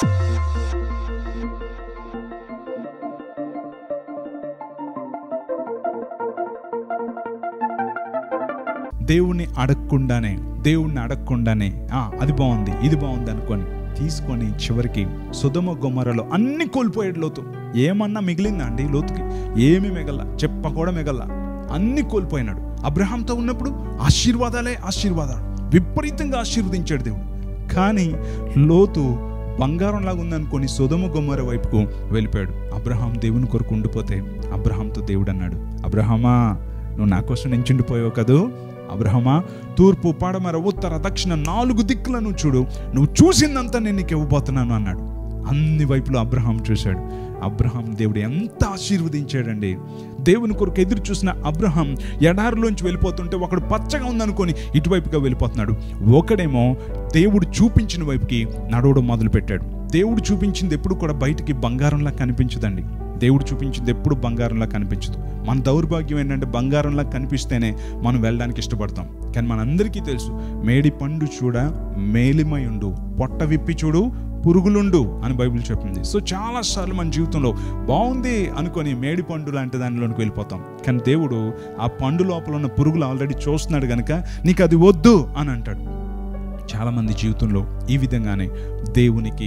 దేవుణ్ణి అడగకుండానే దేవుణ్ణి అడగకుండానే "ఆ, అది బాగుంది ఇది బాగుంది అనుకొని తీసుకొని చివరికి సుధమ గుమ్మరలో అన్ని కోల్పోయాడు లోతు ఏమన్నా మిగిలిందా అండి లోతుకి ఏమి మిగల చెప్ప కూడా మిగల అన్ని కోల్పోయినాడు అబ్రహాంతో ఉన్నప్పుడు ఆశీర్వాదాలే ఆశీర్వాదాలు విపరీతంగా ఆశీర్వదించాడు దేవుడు కానీ లోతు బంగారంలాగా ఉందనుకొని సుధమ గుమ్మర వైపుకు వెళ్ళిపోయాడు అబ్రహాం దేవుని కొరకు ఉండిపోతే అబ్రహాంతో దేవుడు అన్నాడు అబ్రహమా నువ్వు నా కోసం నించుండిపోయావు కదూ అబ్రహమా తూర్పు పడమర ఉత్తర దక్షిణ నాలుగు దిక్కులను చూడు నువ్వు చూసిందంతా నేను నీకు ఇవ్వబోతున్నాను అన్నాడు అన్ని వైపులు అబ్రహాం చూశాడు అబ్రహాం దేవుడు ఎంత ఆశీర్వదించాడండి దేవుని కొరకు ఎదురు చూసిన అబ్రహాం ఎడారిలోంచి వెళ్ళిపోతుంటే ఒకడు పచ్చగా ఉందనుకొని ఇటువైపుగా వెళ్ళిపోతున్నాడు ఒకడేమో దేవుడు చూపించిన వైపుకి నడవడం మొదలుపెట్టాడు దేవుడు చూపించింది ఎప్పుడు కూడా బయటికి బంగారంలా కనిపించదండి దేవుడు చూపించింది ఎప్పుడు బంగారంలా కనిపించదు మన దౌర్భాగ్యం ఏంటంటే బంగారంలా కనిపిస్తేనే మనం వెళ్ళడానికి ఇష్టపడతాం కానీ మనందరికీ తెలుసు మేడి పండు చూడ మేలిమై ఉండు పొట్ట విప్పి చూడు పురుగులుండు అని బైబిల్ చెప్పింది సో చాలాసార్లు మన జీవితంలో బాగుంది అనుకొని మేడి పండు లాంటి దానిలోనికి వెళ్ళిపోతాం కానీ దేవుడు ఆ పండు లోపల ఉన్న పురుగులు ఆల్రెడీ చూస్తున్నాడు కనుక నీకు అది వద్దు అని అంటాడు చాలామంది జీవితంలో ఈ విధంగానే దేవునికి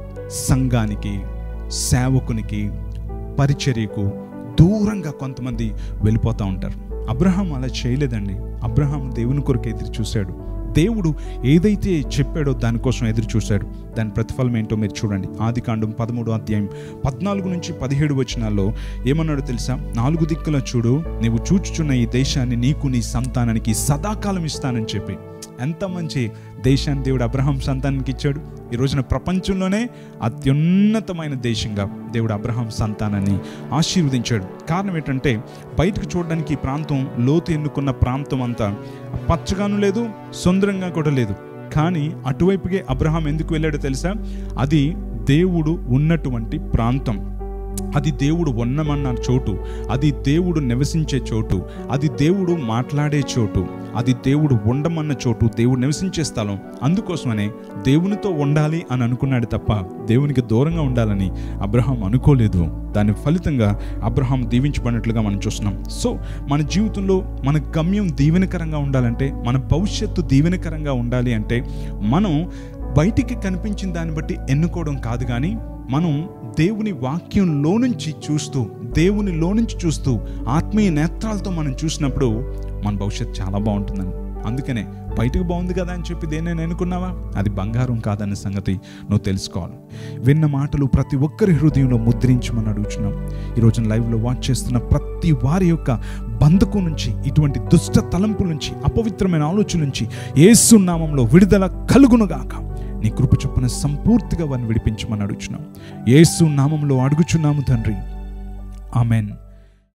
సంఘానికి సేవకునికి పరిచర్యకు దూరంగా కొంతమంది వెళ్ళిపోతూ ఉంటారు అబ్రహాం అలా చేయలేదండి అబ్రహాం దేవుని కొరకు ఎదురు చూశాడు దేవుడు ఏదైతే చెప్పాడో దానికోసం ఎదురు చూశాడు దాని ప్రతిఫలం ఏంటో మీరు చూడండి ఆది కాండం పదమూడో అధ్యాయం పద్నాలుగు నుంచి పదిహేడు వచనాల్లో ఏమన్నాడో తెలుసా నాలుగు దిక్కుల చూడు నీవు చూచుచున్న ఈ దేశాన్ని నీకు నీ సంతానానికి సదాకాలం ఇస్తానని చెప్పి ఎంత మంచి దేశాన్ని దేవుడు అబ్రహాం సంతానానికి ఇచ్చాడు ఈ రోజున ప్రపంచంలోనే అత్యున్నతమైన దేశంగా దేవుడు అబ్రహాం సంతానాన్ని ఆశీర్వదించాడు కారణం ఏంటంటే బయటకు చూడడానికి ఈ ప్రాంతం లోతు ఎన్నుకున్న ప్రాంతం అంతా పచ్చగాను లేదు సుందరంగా కూడా లేదు కానీ అటువైపుకే అబ్రహాం ఎందుకు వెళ్ళాడో తెలుసా అది దేవుడు ఉన్నటువంటి ప్రాంతం అది దేవుడు ఉన్నమన్న చోటు అది దేవుడు నివసించే చోటు అది దేవుడు మాట్లాడే చోటు అది దేవుడు ఉండమన్న చోటు దేవుడు నివసించే స్థలం అందుకోసమనే దేవునితో ఉండాలి అని అనుకున్నాడు తప్ప దేవునికి దూరంగా ఉండాలని అబ్రహాం అనుకోలేదు దాని ఫలితంగా అబ్రహాం దీవించబడినట్లుగా మనం చూస్తున్నాం సో మన జీవితంలో మన గమ్యం దీవెనకరంగా ఉండాలంటే మన భవిష్యత్తు దీవెనకరంగా ఉండాలి అంటే మనం బయటికి కనిపించిన దాన్ని బట్టి ఎన్నుకోవడం కాదు కానీ మనం దేవుని వాక్యంలో నుంచి చూస్తూ దేవునిలో నుంచి చూస్తూ ఆత్మీయ నేత్రాలతో మనం చూసినప్పుడు మన భవిష్యత్తు చాలా బాగుంటుందని అందుకనే బయటకు బాగుంది కదా అని చెప్పి దేనైనా అనుకున్నావా అది బంగారం కాదన్న సంగతి నువ్వు తెలుసుకోవాలి విన్న మాటలు ప్రతి ఒక్కరి హృదయంలో ముద్రించమని అడుగుతున్నాం ఈరోజు లైవ్లో వాచ్ చేస్తున్న ప్రతి వారి యొక్క బంధకం నుంచి ఇటువంటి దుష్ట తలంపుల నుంచి అపవిత్రమైన ఆలోచన నుంచి ఏసు నామంలో విడుదల కలుగునుగాక నీ కృప చొప్పున సంపూర్తిగా వారిని విడిపించమని అడుగుచున్నాం ఏసు నామంలో అడుగుచున్నాము తండ్రి ఆమెన్